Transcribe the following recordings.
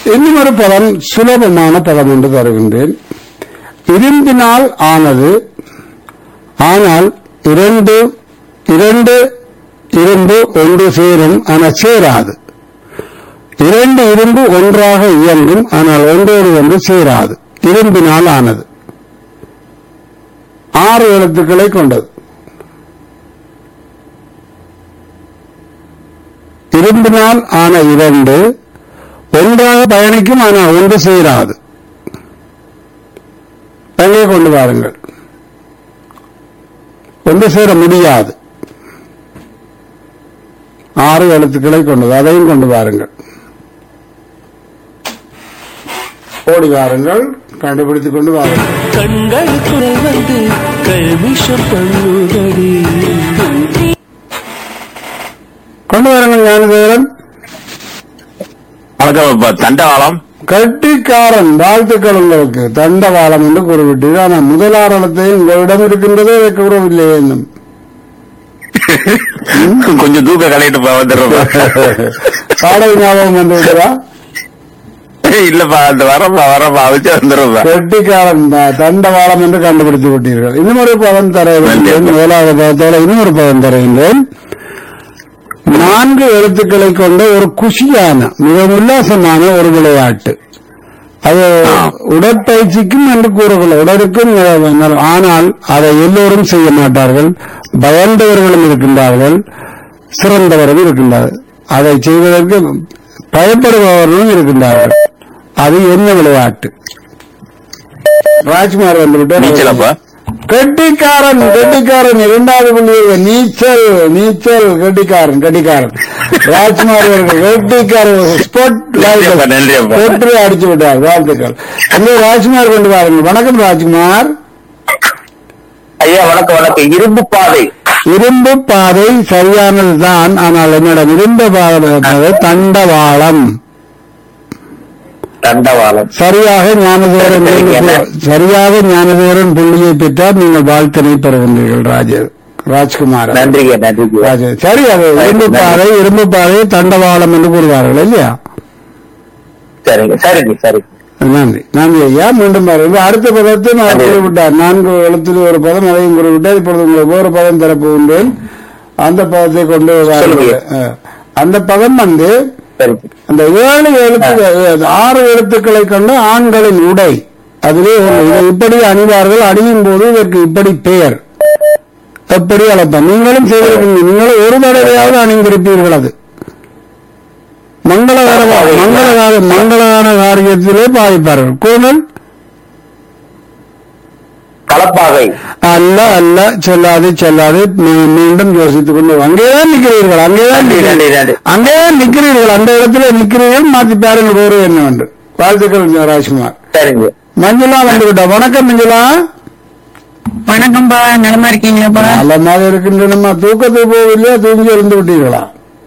இன்னும் ஒரு பதம் சுலபமான பதம் என்று தருகின்றேன் இரும்பினால் ஆனது ஆனால் இரண்டு இரண்டு இரும்பு ஒன்று சேரும் ஆனால் சேராது இரண்டு இரும்பு ஒன்றாக இயங்கும் ஆனால் ஒன்றோடு ஒன்று சேராது இரும்பினால் ஆனது ஆறு எழுத்துக்களை கொண்டது இரும்பினால் ஆன இரண்டு ஒன்றாக பயணிக்கும் ஆனால் ஒன்று சேராது அங்கே கொண்டு வாருங்கள் ஒன்று சேர முடியாது ஆறு எழுத்துக்களை கொண்டது அதையும் கொண்டு வாருங்கள் ஓடி வாருங்கள் கண்டுபிடித்துக் கொண்டு வாருங்கள் கண்களுக்குள் வந்து கல்மிஷம் பண்ணுதடி கொண்டு வாருங்கள் ஞானதேவரன் வணக்கம் இப்ப தண்டவாளம் கட்டிக்காரன் வாழ்த்துக்கள் உங்களுக்கு தண்டவாளம் என்று குறிப்பிட்டீர்கள் ஆனால் முதலாரணத்தை உங்களிடம் இருக்கின்றதே வைக்க கூறவில்லையே இன்னும் கொஞ்சம் தூக்க கலையிட்டு வந்துடுறோம் பாடல் ஞாபகம் வந்து விட்டதா இல்லப்பா அந்த வரப்பா வரப்பா வச்சு வந்துடுறோம் கெட்டிக்காரன் த- தண்டவாளம் என்று கண்டுபிடித்து விட்டீர்கள் இன்னும் ஒரு பதம் தருகின்றேன் முதலாவது பதத்தோட இன்னும் ஒரு பதம் தருகின்றேன் நான்கு எழுத்துக்களை கொண்ட ஒரு குஷியான மிக உல்லாசமான ஒரு விளையாட்டு அது உடற்பயிற்சிக்கும் என்று கூறவில்லை உடலுக்கும் நல்ல- ஆனால் அதை எல்லோரும் செய்ய மாட்டார்கள் பயந்தவர்களும் இருக்கின்றார்கள் சிறந்தவரும் இருக்கின்றார்கள் அதை செய்வதற்கு பயப்படுபவர்களும் இருக்கின்றார்கள் அது என்ன விளையாட்டு ராஜ்குமார் வந்துவிட்டார் நீச்சலப்பா கெட்டிக்காரன் கெட்டிக்காரன் இரண்டாவது புள்ளி நீச்சல் நீச்சல் கெட்டிக்காரன் கெட்டிக்காரன் ராஜ்குமார் அவர்கள் கெட்டிக்காரன் ஸ்பாட் நன்றி அப்பா, நன்றி அப்பா. வெற்றி அடிச்சு விட்டார் வாழ்த்துக்கள் அங்கே ராஜ்குமார் கொண்டு வாருங்கள் வணக்கம் ராஜ்குமார் ஐயா வணக்கம் வணக்கம் இரும்பு பாதை இரும்பு பாதை சரியானதுதான் ஆனால் என்னிடம் இரும்பு பாதை தண்டவாளம் தண்டவாளம் சரியாக ஞானதேவரன் புள்ளி- சரியாக ஞானதேவரன் புள்ளியை பெற்றால் நீங்கள் வாழ்த்தினை பெறுகின்றீர்கள் ராஜ ராஜ்குமார் நன்றிங்க நன்றிங்க ராஜ சரி அது இரும்பு பாதை இரும்பு பாதை தண்டவாளம் என்று கூறுவார்கள் இல்லையா சரிங்க சரிங்க சரிங்க நன்றி நன்றி ஐயா மீண்டும் பாருங்கள் அடுத்த பதத்தை நான் நன்றி. குறிப்பிட்டார் நான்கு எழுத்தில் ஒரு பதம் அதையும் குறிப்பிட்டார் இப்பொழுது உங்களுக்கு ஒரு பதம் தரப்போகின்றேன் அந்த பதத்தை கொண்டு வாருங்கள் சொல்லுங்க. அஹ், அந்த பதம் வந்து சரிங்க அந்த ஏழு எழுத்து ஆறு எழுத்துக்களை கொண்ட ஆண்களின் உடை அதுவே ஒன்று. இதை இப்படி அணிவார்கள் அணியும் போது இதற்கு இப்படி பெயர் எப்படி அழைப்பார் நீங்களும் செய்திருக்கீங்க நீங்களும் ஒரு தடவையாவது அணிந்திருப்பீர்கள் அது மங்களகர மங்களகார மங்களகார காரியத்திலே பாதிப்பார்கள் கூடல் கலப்பாகை அல்ல அல்ல செல்லாது செல்லாது மீ- மீண்டும் யோசித்துக் கொண்டு அங்கேதான் நிற்கிறீர்கள் அங்கேதான் நன்றி, நன்றி, நிற்கிறீர்கள். நன்றி. அங்கேதான் நிற்கிறீர்கள் அந்த இடத்துல நிற்கிறீர்கள் மாத்தி பாருங்கள் ஒரு என்னவென்று வாழ்த்துக்கள் ராஜ்குமார் சரிங்க மஞ்சுளா வந்து விட்டா வணக்கம் மஞ்சுளா வணக்கம்பா நலமா இருக்கீங்களாப்பா நல்லமாக இருக்கின்றனம்மா தூக்கத்துக்கு போகவில்லையா தூங்கி இருந்து விட்டீர்களா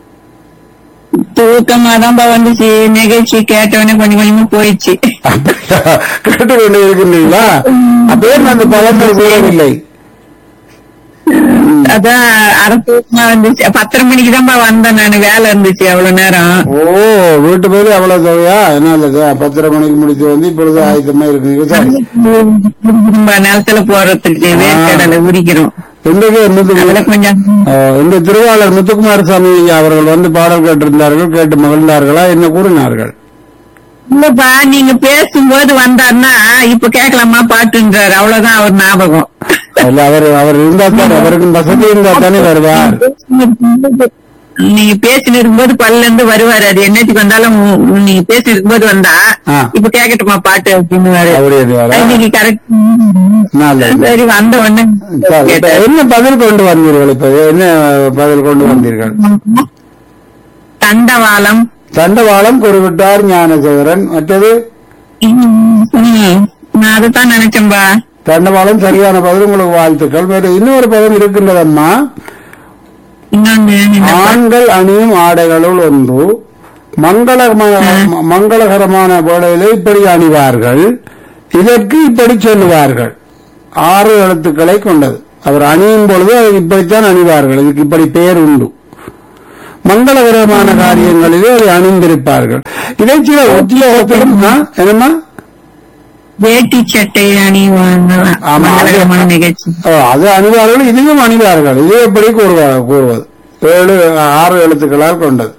தூக்கமா தான்ப்பா வந்துச்சு நிகழ்ச்சி கேட்டவொடனே கொஞ்சம் கொஞ்சமா போயிடுச்சு கேட்டுக்கொண்டு இருக்கின்றீங்களா அப்பே அந்த பலன்கள் கூறவில்லை அதான் அரை தூக்கமா வந்துச்சு பத்தரை மணிக்கு தான்ப்பா வந்தேன் நான் வேலை இருந்துச்சு அவ்வளவு நேரம் ஓ வீட்டு பேரு அவ்வளவு தொகையா என்ன இல்ல பத்தரை மணிக்கு முடித்து வந்து இப்பொழுது ஆயத்தமா இருக்கீங்க சரி நம்ம நிலத்துல போறதுக்கு வேர்க்கடலை உரிக்கிறோம் இன்றைக்கு முத்து- அதுல கொஞ்சம் அஹ், இந்த திருவாளர் முத்துக்குமார் சாமி அவர்கள் வந்து பாடல் கேட்டிருந்தார்கள் கேட்டு மகிழ்ந்தார்களா என்ன கூறினார்கள் இல்லப்பா நீங்க பேசும்போது வந்தாருன்னா இப்ப கேட்கலாமா பாட்டுன்றாரு அவ்வளவுதான் அவர் ஞாபகம் இல்ல அவர் அவர் இருந்தா தான் அவருக்கும் வசதி இருந்தா தானே வருவார் நீங்க பேசிட்டு இருக்கும்போது பல்ல இருந்து வருவாரு அது என்னத்துக்கு வந்தாலும் உ- உ- நீங்க பேசிட்டு இருக்கும்போது வந்தா ஆ. இப்ப கேக்கட்டுமா பாட்டு அப்படின்னு அப்படி இருவாரா? இன்னைக்கு கரெக்ட் நல்லது. சரி வந்த உடனே சரி, இப்ப கேட்டாரு. என்ன பதில் கொண்டு வந்தீர்கள் இப்ப என்ன பதில் கொண்டு வந்தீர்கள் தண்டவாளம் தண்டவாளம் குறிவிட்டார் ஞானசேகரன் மற்றது ம், ம். நான் அதைத்தான் நினைச்சேன்பா தண்டவாளம் சரியான பதில் உங்களுக்கு வாழ்த்துக்கள் வேறு இன்னொரு பதம் இருக்கின்றதம்மா இன்னொன்னு என்னப்பா? ஆண்கள் அணியும் ஆடைகளுள் ஒன்று மங்களகமான மங்களகரமான வேளையிலே இப்படி அணிவார்கள் இதற்கு இப்படி சொல்லுவார்கள் ஆறு எழுத்துக்களை கொண்டது அவர் அணியும் பொழுது அதை இப்படித்தான் அணிவார்கள் இதுக்கு இப்படி பெயர் உண்டு மங்களகரமான காரியங்களிலே அதை அணிந்திருப்பார்கள் இதை சில உத்தியோகத்திலும் ஆ, என்னம்மா வேட்டி சட்டை அணிவாங்க ஆமா, அது- மங்களகரமான நிகழ்ச்சி ஓ, அது அணிவார்கள் இதையும் அணிவார்கள் இது எப்படி கூறுவார் கூறுவது ஏழு ஆறு எழுத்துக்களால் கொண்டது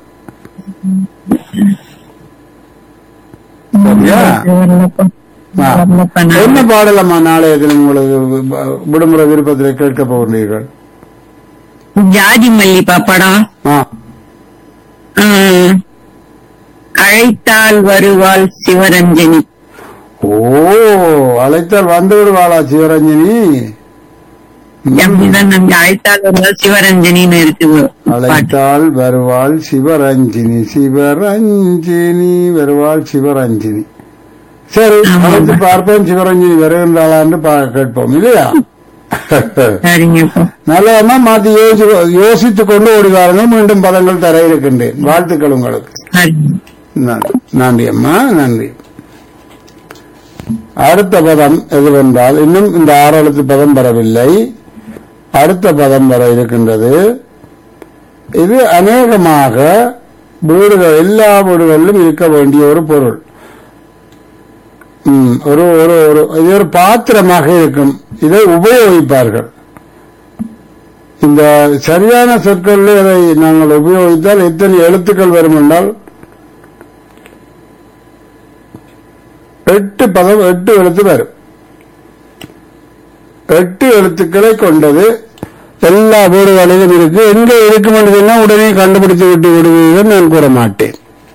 சரியா ஆ. என்ன பாடலம்மா நாளைய தினம் உங்களுக்கு வி- விடுமுறை விருப்பத்தில் கேட்க போகிறீர்கள் ஜாதி மல்லிப்பா படம் ஆ ம். அழைத்தால் வருவாள் சிவரஞ்சனி ஓ அழைத்தால் வந்து விடுவாளா சிவரஞ்சனி அப்படிதான் நம்பி அழைத்தால் வருவாள் சிவரஞ்சனின்னு இருக்கு பாட்டு அழைத்தால் வருவாள் சிவரஞ்சினி சிவரஞ்சினி வருவாள் சிவரஞ்சினி சரி ஆமா. அழைத்து பார்ப்போம் சிவரஞ்சினி வருகின்றாளா என்று பா- கேட்போம் இல்லையா சரிங்கப்பா நல்லதா மாத்தி யோசி யோசித்துக் கொண்டு ஓடுவார்கள் மீண்டும் பதங்கள் தர இருக்கின்றேன் வாழ்த்துக்கள் உங்களுக்கு சரிங்க நன்றி. நன்றி அம்மா நன்றி அடுத்த பதம் எதுவென்றால் இன்னும் இந்த ஆறு எழுத்து பதம் வரவில்லை அடுத்த பதம் வர இருக்கின்றது இது அநேகமாக வீடுகள் எல்லா வீடுகளிலும் இருக்க வேண்டிய ஒரு பொருள் ம், ஒரு ஒரு ஒரு இது ஒரு பாத்திரமாக இருக்கும் இதை உபயோகிப்பார்கள் இந்த சரியான சொற்களில் இதை நாங்கள் உபயோகித்தால் எத்தனை எழுத்துக்கள் வரும் என்றால் எட்டு பதம் எட்டு எழுத்து வரும் எட்டு எழுத்துக்களை கொண்டது எல்லா வீடுகளிலும் இருக்கு எங்க இருக்கும் என்றதுன்னா உடனே கண்டுபிடித்து விட்டு விடுவீர்கள் நான் கூற மாட்டேன்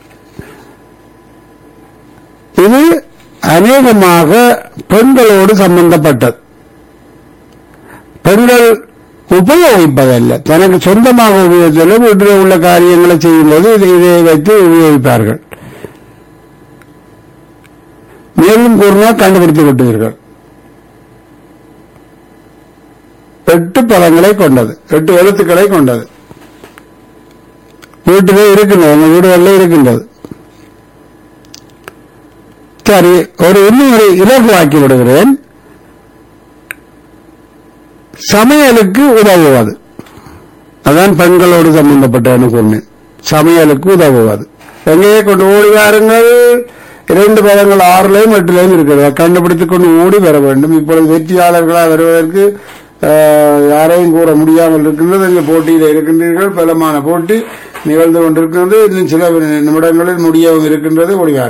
இது அநேகமாக பெண்களோடு சம்பந்தப்பட்டது பெண்கள் உபயோகிப்பதல்ல தனக்கு சொந்தமாக உபயோகித்தல வீட்டில் உள்ள காரியங்களை செய்யும்போது இதை இதை வைத்து உபயோகிப்பார்கள் மேலும் கூறினால் கண்டுபிடித்து விட்டீர்கள் எட்டு பதங்களை கொண்டது எட்டு எழுத்துக்களை கொண்டது வீட்டிலே இருக்கின்றது எங்க வீடுகளில் இருக்கின்றது சரி ஒரு இன்னும் ஒரு இலகுவாக்கி விடுகிறேன் சமையலுக்கு உதவுவது அதான் பெண்களோடு சம்பந்தப்பட்டன்னு சொன்னேன் சமையலுக்கு உதவுவது எங்கேயே கொண்டு ஓடி வாருங்கள் இரண்டு பதங்கள் ஆறுலையும் எட்டுலையும் இருக்கிறது கண்டுபிடித்துக் கொண்டு ஓடி வர வேண்டும் இப்பொழுது வெற்றியாளர்களாக வருவதற்கு ஆஹ், யாரையும் கூற முடியாமல் இருக்கின்றது இந்த போட்டியில் இருக்கின்றீர்கள் பலமான போட்டி நிகழ்ந்து கொண்டிருக்கிறது இன்னும் சில நிமிடங்களில் முடியவும் இருக்கின்றது ஓடி வாருங்கள்.